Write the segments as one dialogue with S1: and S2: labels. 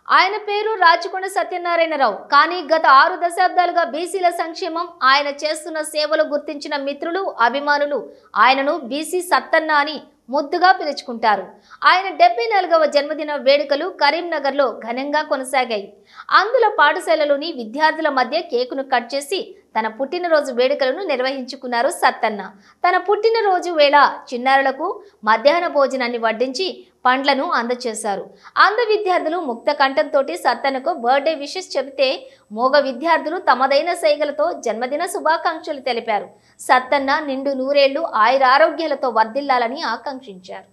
S1: ఆయన పేరు రాచకొండ సత్యనారాయణరావు కానీ గత ఆరు దశాబ్దాలుగా బీసీల సంక్షేమం ఆయన చేస్తున్న సేవలు గుర్తించిన మిత్రులు అభిమానులు ఆయనను బీసీ సత్తన్న అని ముద్దుగా పిలుచుకుంటారు ఆయన డెబ్బై నాలుగవ జన్మదిన వేడుకలు కరీంనగర్లో ఘనంగా కొనసాగాయి అందులో పాఠశాలలోని విద్యార్థుల మధ్య కేకును కట్ చేసి తన పుట్టినరోజు వేడుకలను నిర్వహించుకున్నారు సత్తన్న తన పుట్టినరోజు వేళ చిన్నారులకు మధ్యాహ్న భోజనాన్ని వడ్డించి పండ్లను అందజేశారు అంధ విద్యార్థులు ముక్త కంఠంతో సత్తన్నకు బర్త్డే విషెస్ చెబితే మోగ విద్యార్థులు తమదైన సైగలతో జన్మదిన శుభాకాంక్షలు తెలిపారు సత్తన్న నిండు నూరేళ్లు ఆయురారోగ్యాలతో వర్ధిల్లాలని ఆకాంక్షించారు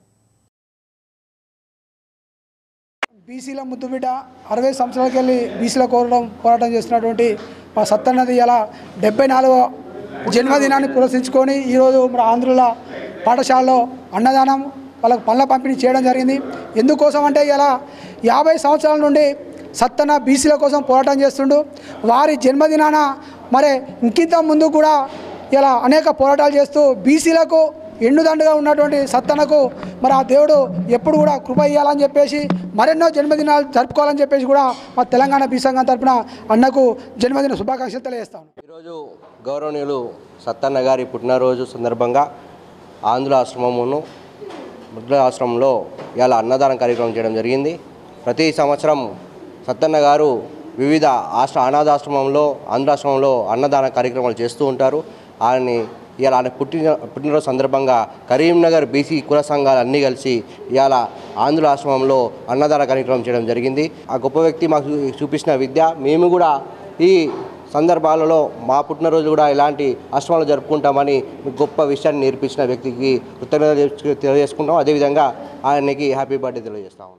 S2: బీసీల ముద్దుబిడ్డ అరవై సంవత్సరాలకి వెళ్ళి బీసీల కోరడం పోరాటం చేస్తున్నటువంటి మా సత్తన్నది ఇలా డెబ్బై నాలుగో జన్మదినాన్ని పురస్కరించుకొని ఈరోజు మన ఆంధ్రుల పాఠశాలలో అన్నదానం వాళ్ళకు పళ్ళ పంపిణీ చేయడం జరిగింది ఎందుకోసం అంటే ఇలా యాభై సంవత్సరాల నుండి సత్తన్న బీసీల కోసం పోరాటం చేస్తుండు వారి జన్మదినాన మరి ఇంకింత ముందు కూడా ఇలా అనేక పోరాటాలు చేస్తూ బీసీలకు ఎండుదండుగా ఉన్నటువంటి సత్తనకు మరి ఆ దేవుడు ఎప్పుడు కూడా కృప ఇవ్వాలని చెప్పేసి మరెన్నో జన్మదినాలు జరుపుకోవాలని చెప్పేసి కూడా మా తెలంగాణ బీ సంఘం తరపున అన్నకు జన్మదిన శుభాకాంక్షలు తెలియజేస్తాను
S3: ఈరోజు గౌరవనీయులు సత్తన్న గారి పుట్టినరోజు సందర్భంగా ఆంధ్ర ఆశ్రమమును ముద్ర ఆశ్రమంలో ఇవాళ అన్నదానం కార్యక్రమం చేయడం జరిగింది ప్రతి సంవత్సరం సత్తన్న గారు వివిధ ఆశ్ర అనాథాశ్రమంలో ఆంధ్రాశ్రమంలో అన్నదాన కార్యక్రమాలు చేస్తూ ఉంటారు ఆయన్ని ఇవాళ ఆయన పుట్టిన పుట్టినరోజు సందర్భంగా కరీంనగర్ బీసీ కుల సంఘాలు అన్నీ కలిసి ఇవాళ ఆంధ్ర ఆశ్రమంలో అన్నదాన కార్యక్రమం చేయడం జరిగింది ఆ గొప్ప వ్యక్తి మాకు చూ- చూపించిన విద్య మేము కూడా ఈ సందర్భాలలో మా పుట్టినరోజు కూడా ఇలాంటి ఆశ్రమాలు జరుపుకుంటామని మీకు గొప్ప విషయాన్ని నేర్పించిన వ్యక్తికి కృతజ్ఞతలు తెలియజేసుకుంటాం అదేవిధంగా ఆయనకి హ్యాపీ బర్త్డే తెలియజేస్తాం